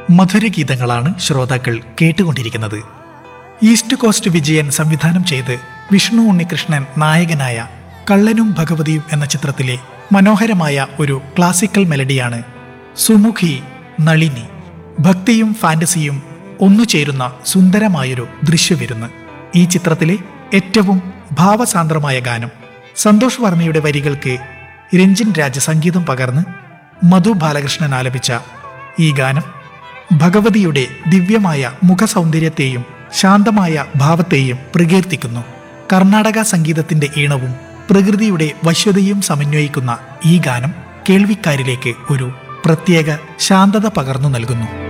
മധുരഗീതങ്ങളാണ് ശ്രോതാക്കൾ കേട്ടുകൊണ്ടിരിക്കുന്നത് east cost Vijayan സംവിധാനം ചെയ്ത് വിഷ്ണു ഉണ്ണികൃഷ്ണൻ നായകനായ കള്ളനും ഭഗവതിയും എന്ന ചിത്രത്തിലെ മനോഹരമായ ഒരു ക്ലാസിക്കൽ മെലഡിയാണ് സുമുഖി നളിനി ഭക്തിയും ഫാന്റസിയും ഒന്നുചേരുന്ന സുന്ദരമായൊരു ദൃശ്യവിരുന്ന് ഈ ചിത്രത്തിലെ ഏറ്റവും ഭാവസാന്ദ്രമായ ഗാനം സന്തോഷ് വർമ്മയുടെ വരികൾക്ക് രഞ്ജിൻ രാജ സംഗീതം പകർന്ന് മധു ബാലകൃഷ്ണൻ ആലപിച്ച ഈ ഗാനം ഭഗവതിയുടെ ദിവ്യമായ മുഖസൗന്ദര്യത്തെയും ശാന്തമായ ഭാവത്തെയും പ്രകീർത്തിക്കുന്നു കർണാടക സംഗീതത്തിന്റെ ഈണവും പ്രകൃതിയുടെ വശ്യതയും സമന്വയിക്കുന്ന ഈ ഗാനം കേൾവിക്കാരിലേക്ക് ഒരു പ്രത്യേക ശാന്തത പകർന്നു നൽകുന്നു